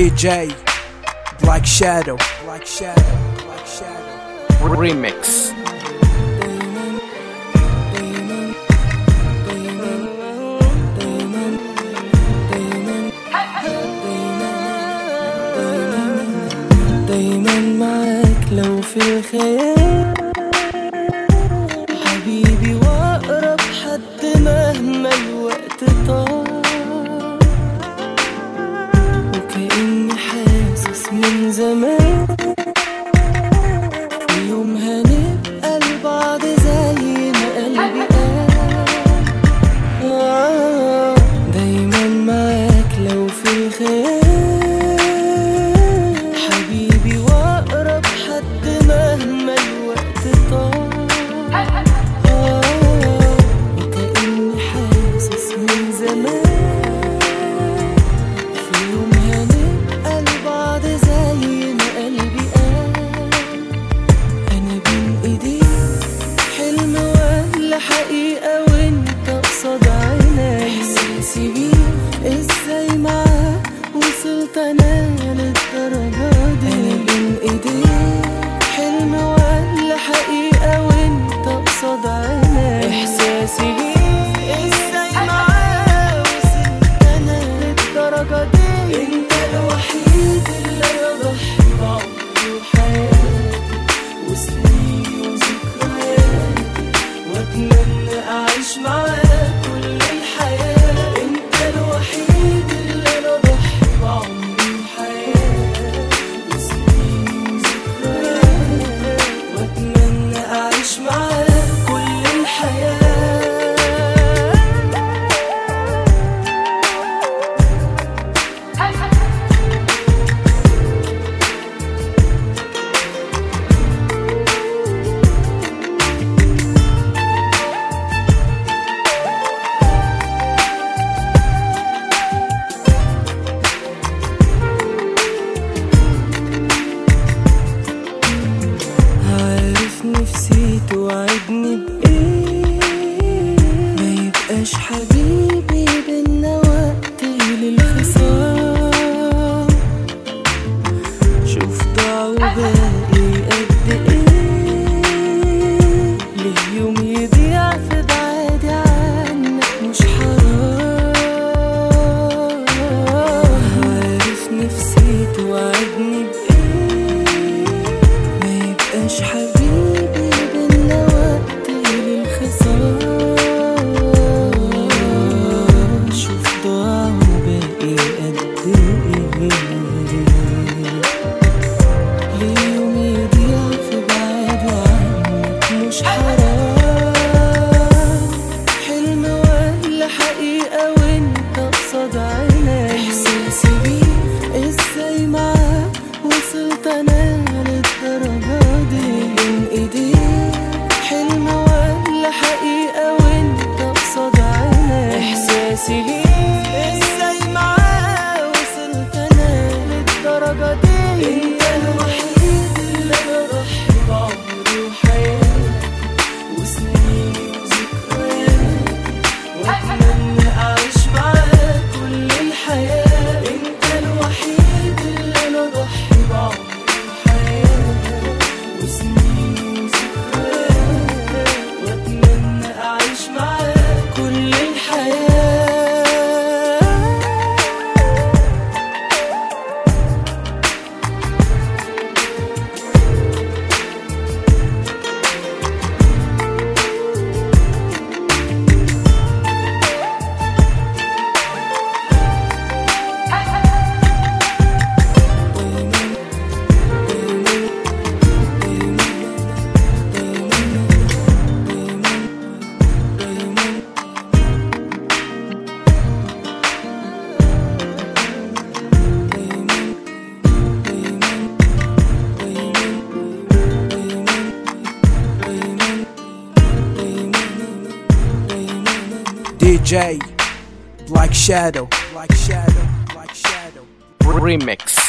DJ Black Shadow Black Shadow Black Shadow Remix دايما معاك لو في الخيال حبيبي واقرب حد مهما الوقت طال وكأني حاسس من زمان يوم هنبقى لبعض زي ما قلبي قال آه، دايما معاك لو في الخيال حبيبي واقرب حد مهما الوقت طال آه، وكأني حاسس من زمان في يوم هنبقى لبعض زي ما قلبي قال انا بين ايديك حلم ولا حقيقة وانت قصاد عيني احساسي بيك ازاي معاك وصلت انا للدرجة دي انا بين ايديك حلم ولا حقيقة وانت قصاد عيني احساسي بيك ازاي معاك وصلت انا للدرجة دي انت الوحيد اللي يضحي بعمري وحياتي وسنيني وذكرياتي واتمنى اعيش معاك كل الحياة انت الوحيد اللي انا ضحي بعمري وحياتي وسنيني وذكرياتي واتمنى اعيش معاك كل الحياة عارف نفسي توعدني بإيه ما يبقاش حبيبي بينا وقت للخصام شوف ضاع وباقي قد إيه ليه يوم يضيع في بعادي عنك مش حرام عارف نفسي توعدني بإيه ما يبقاش حبيبي بينا وقت للخصام شوف ضاع وباقي قد ايه ليه يوم يضيع في بعاد عنك مش حرام حلم ولا حقيقة وانت قصاد عيني احساسي بيك ازاي معاك وصلت انا للدرجة دي بين ايديك حلم ولا حقيقة وانت قصاد عيني احساسي بيك ازاي معاك وصلت انا للدرجة دي انت الوحيد اللي انا ضحي بعمري وحياتي وسنيني وذكرياتي واتمنى اعيش معاك كل الحياة انت الوحيد اللي انا ضحي بعمري وحياتي وسنيني وذكرياتي واتمنى اعيش معاك كل الحياة DJ Black Shadow Black Shadow Black Shadow Remix